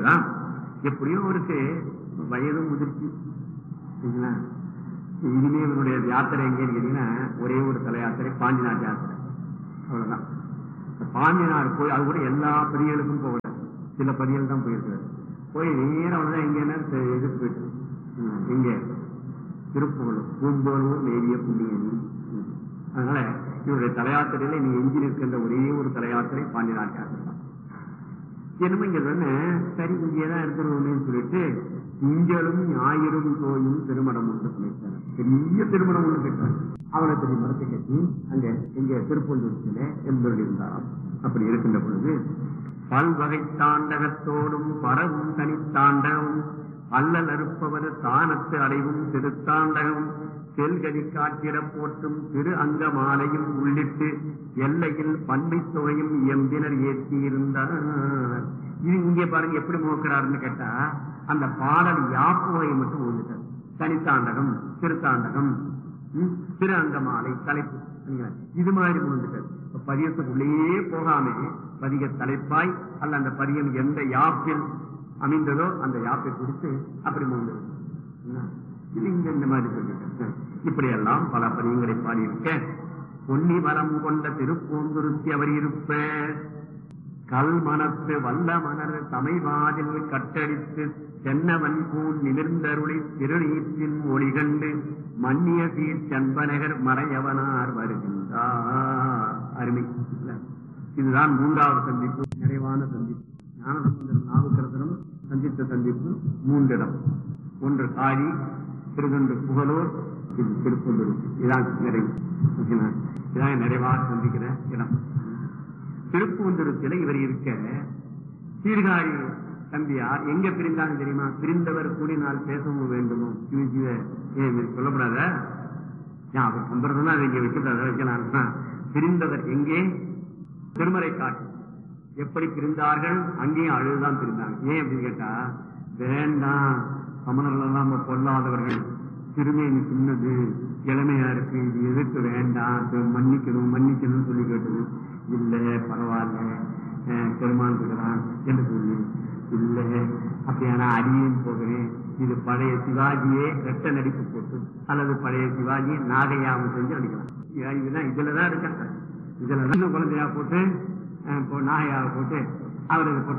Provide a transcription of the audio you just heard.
இங்கதான் எப்படியோ அவருக்கு வயதும் முதிர்ச்சி சரிங்களா? இனிமே இவனுடைய யாத்திரை எங்கேன்னு கேட்டீங்கன்னா ஒரே ஒரு தல யாத்திரை பாண்டிநாட்டு யாத்திரை அவ்வளவுதான் இந்த பாண்டினார் போய் அது கூட எல்லா பதிகளுக்கும் போகல சில பதிகள் தான் போயிருக்காரு போய் நேரம் அவ்வளவுதான் எங்கன்னா இதுக்கு போயிட்டு ம், எங்க திருப்புகழ் பூந்தோலூர் நேரிய புண்ணியனி ம். அதனால இவருடைய தலையாத்திரையில நீ எஞ்சி நிற்கின்ற ஒரே ஒரு தலையாத்திரை பாண்டிநாட்டு யாத்திரை தான் என்னமோ இங்க தானே சரி இங்கேதான் எடுத்துருவோம்னு சொல்லிட்டு திங்களும் ஞாயிறும் தோயும் திருமணம் ஒன்று பண்ணிட்டாங்க பெரிய திருமணம் ஒன்று கேட்டாங்க அவனை பெரிய மரத்தை கட்டி அங்க எங்க திருப்பூர்ல என்பது இருந்தாராம் அப்படி இருக்கின்ற பொழுது பல்வகை தாண்டகத்தோடும் பரவும் தனித்தாண்டகமும் அல்லல் அறுப்பவர் தானத்து அடைவும் திருத்தாண்டகம் செல்கதி காட்டிட போற்றும் திரு அங்க மாலையும் உள்ளிட்டு எல்லையில் பன்மை தொகையும் எம்பினர் ஏற்றி இருந்தார் இது இங்கே பாருங்க எப்படி நோக்கிறாருன்னு கேட்டா அந்த பாடல் யாப்புவை மட்டும் ஓதுட்டார் தனித்தாண்டகம் திருத்தாண்டகம் ம், திரு அங்கமாலை தலைப்பு சரிங்களா? இது மாதிரி முடிஞ்சுட்டார் இப்ப பதியத்துக்குள்ளேயே போகாம பதிக தலைப்பாய் அல்ல அந்த பதியம் எந்த யாப்பில் அமைந்ததோ அந்த யாப்பை குறித்து அப்படி முடிந்தது என்ன? இது இங்க இந்த மாதிரி சொல்லிட்டேன் இப்படி எல்லாம் பல பதியங்களை பாடியிருக்க பொன்னி வரம் கொண்ட திருப்பூந்துருத்தி அவர் இருப்ப கல் மனத்து வல்ல மணர் தமைவாதில் கட்டடித்து தென்னவன் பூன் நிமிர்ந்தருளி திருநீற்றின் ஒளி கண்டு மன்னிய சீர் சென்பனகர் மறையவனார் வருகின்றார் அருமை இல்ல? இதுதான் மூன்றாவது சந்திப்பு நிறைவான சந்திப்பு ஞானசுந்தரம் நாவுக்கரசனும் சந்தித்த சந்திப்பு மூன்றிடம் ஒன்று காரி திருதொன்று புகழூர் இது திருப்பூர் இதான் நிறைவு ஓகேங்களா? இதான் நிறைவாக சந்திக்கிற இடம் திருப்பூந்துருத்தில இவர் இருக்க சீர்காழி தம்பியார் எங்க பிரிந்தாங்க தெரியுமா பிரிந்தவர் கூடினால் பேசவும் வேண்டுமோ சிவ சிவ ஏன் இது சொல்லப்படாத ஏன் அவர் சம்பிரதம் அதை இங்க வைக்கப்படாத வைக்கலாம் பிரிந்தவர் எங்கே திருமறை காட்டு எப்படி பிரிந்தார்கள் அங்கேயும் அழுதுதான் பிரிந்தாங்க ஏன் அப்படின்னு கேட்டா வேண்டாம் சமணர்கள் எல்லாம் நம்ம பொல்லாதவர்கள் திருமேனி சின்னது இளமையா இருக்கு இது எதுக்கு வேண்டாம் இது மன்னிக்கணும் மன்னிக்கணும்னு சொல்லி கேட்டது இல்ல பரவாயில்ல அஹ், பெருமான் இருக்கிறான் என்று சொல்லி இல்ல அப்படியானா அடியேன் போகிறேன் இது பழைய சிவாஜியே ரெட்ட நடிப்பு போட்டு அல்லது பழைய சிவாஜி நாகையாவும் செஞ்சு நடிக்கலாம் இதுதான் இதுலதான் இருக்காங்க இதுல தான் குழந்தையா போட்டு அஹ், இப்போ நாகையாவை போட்டு அவருக்கு போட்டு